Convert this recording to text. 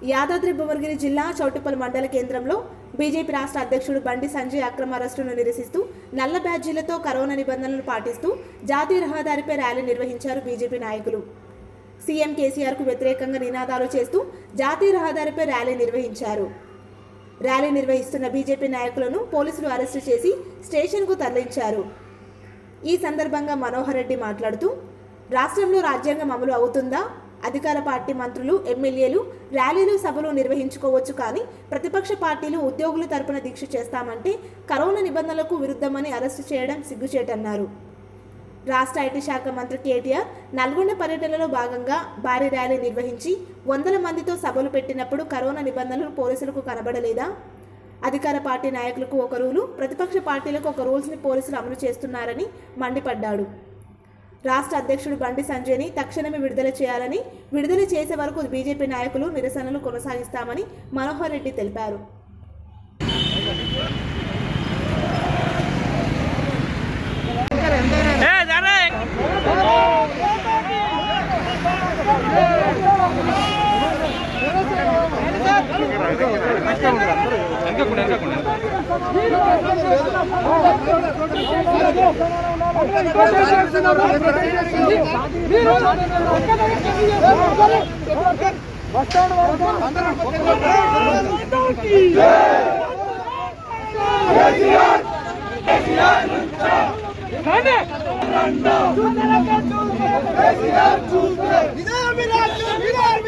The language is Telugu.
యాదాద్రి భువనగిరి జిల్లా చౌటుప్పల్ మండల కేంద్రంలో బీజేపీ రాష్ట్ర అధ్యక్షుడు బండి సంజయ్ అక్రమ అరెస్టును నిరసిస్తూ నల్ల బ్యాడ్జీలతో కరోనా నిబంధనలు పాటిస్తూ జాతీయ రహదారిపై ర్యాలీ నిర్వహించారు బీజేపీ నాయకులు సీఎం కేసీఆర్కు వ్యతిరేకంగా నినాదాలు చేస్తూ జాతీయ రహదారిపై ర్యాలీ నిర్వహించారు ర్యాలీ నిర్వహిస్తున్న బీజేపీ నాయకులను పోలీసులు అరెస్టు చేసి స్టేషన్కు తరలించారు ఈ సందర్భంగా మనోహర్ రెడ్డి మాట్లాడుతూ రాష్ట్రంలో రాజ్యాంగం అమలు అవుతుందా అధికార పార్టీ మంత్రులు ఎమ్మెల్యేలు ర్యాలీలు సభలు నిర్వహించుకోవచ్చు కానీ ప్రతిపక్ష పార్టీలు ఉద్యోగుల తరపున దీక్ష చేస్తామంటే కరోనా నిబంధనలకు విరుద్ధమని అరెస్టు చేయడం సిగ్గుచేటన్నారు రాష్ట్ర ఐటీ శాఖ మంత్రి కేటీఆర్ నల్గొండ పర్యటనలో భాగంగా భారీ ర్యాలీ నిర్వహించి వందల మందితో సభలు పెట్టినప్పుడు కరోనా నిబంధనలు పోలీసులకు కనబడలేదా అధికార పార్టీ నాయకులకు ఒక రూలు ప్రతిపక్ష పార్టీలకు ఒక రూల్స్ని పోలీసులు అమలు చేస్తున్నారని మండిపడ్డాడు రాష్ట్ర అధ్యక్షుడు బండి సంజయ్ని తక్షణమే విడుదల చేయాలని విడుదల చేసే వరకు బీజేపీ నాయకులు నిరసనలు కొనసాగిస్తామని మనోహర్ రెడ్డి తెలిపారు ఏ జరే విధామి రాజ్యం విధామి